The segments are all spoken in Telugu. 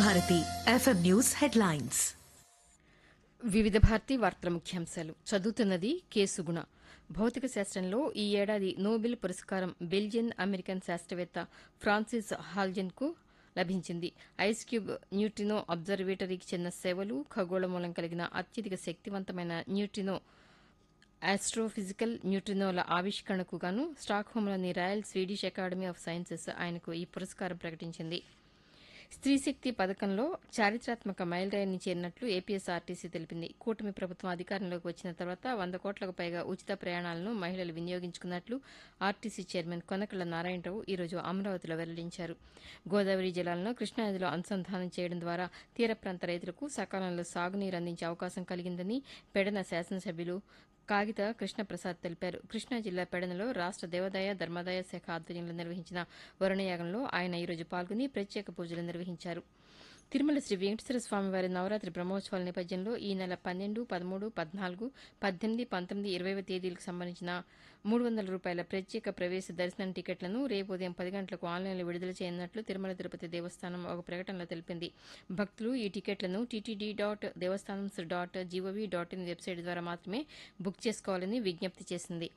భారతి ఎఫ్ఎం న్యూస్ హెడ్లైన్స్ వివిధ భారతి వార్తల ముఖ్యాంశాలు చదువుతున్నది కేసుగుణ భౌతిక శాస్త్రంలో ఈ ఏడాది నోబెల్ పురస్కారం బెల్జియన్ అమెరికన్ శాస్త్రవేత్త ఫ్రాన్సిస్ హాల్జెన్కు లభించింది ఐస్ క్యూబ్ న్యూట్రినో అబ్జర్వేటరీకి చెందిన సేవలు ఖగోళ మూలం కలిగిన అత్యధిక శక్తివంతమైన న్యూట్రినో ఆస్ట్రోఫిజికల్ న్యూట్రినోల ఆవిష్కరణకు గాను స్టాక్హోమ్లోని Royal Swedish Academy of Sciences ఆయనకు ఈ పురస్కారం ప్రకటించింది స్త్రీశక్తి పథకంలో చారిత్రాత్మక మైలురాయిని చేరినట్లు ఏపీఎస్ఆర్టీసీ తెలిపింది కూటమి ప్రభుత్వం అధికారంలోకి వచ్చిన తర్వాత వంద కోట్లకు పైగా ఉచిత ప్రయాణాలను మహిళలు వినియోగించుకున్నట్లు ఆర్టీసీ చైర్మన్ కొనకళ్ల నారాయణరావు ఈరోజు అమరావతిలో వెల్లడించారు గోదావరి జలాలను కృష్ణానదిలో అనుసంధానం చేయడం ద్వారా తీర ప్రాంత రైతులకు సకాలంలో సాగునీరు అందించే అవకాశం కలిగిందని పెడన శాసనసభ్యులు కాగిత కృష్ణప్రసాద్ తెలిపారు కృష్ణా జిల్లా పెడనలో రాష్ట దేవాదాయ ధర్మాదాయ శాఖ ఆధ్వర్యంలో నిర్వహించిన వరుణయాగంలో ఆయన ఈరోజు పాల్గొని ప్రత్యేక పూజలు నిర్వహించారు తిరుమల శ్రీ వెంకటేశ్వర స్వామివారి నవరాత్రి బ్రహ్మోత్సవాల నేపథ్యంలో ఈ నెల పన్నెండు పదమూడు పద్నాలుగు పద్దెనిమిది పంతొమ్మిది ఇరవైవ తేదీలకు సంబంధించిన మూడు వందల రూపాయల ప్రత్యేక ప్రవేశ దర్శనం టికెట్లను రేపు ఉదయం పది గంటలకు ఆన్లైన్లో విడుదల చేయనున్నట్లు తిరుమల తిరుపతి దేవస్థానం ఒక ప్రకటనలో తెలిపింది భక్తులు ఈ టికెట్లను TTD dot devasthanams dot G O V dot in website ద్వారా మాత్రమే బుక్ చేసుకోవాలని విజ్ఞప్తి చేసింది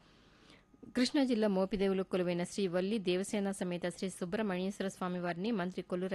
కృష్ణా జిల్లా మోపిదేవులు కొలువైన శ్రీ వల్లి దేవసేన సమేత శ్రీ సుబ్రహ్మణ్యేశ్వర స్వామి వారిని మంత్రి కొల్లు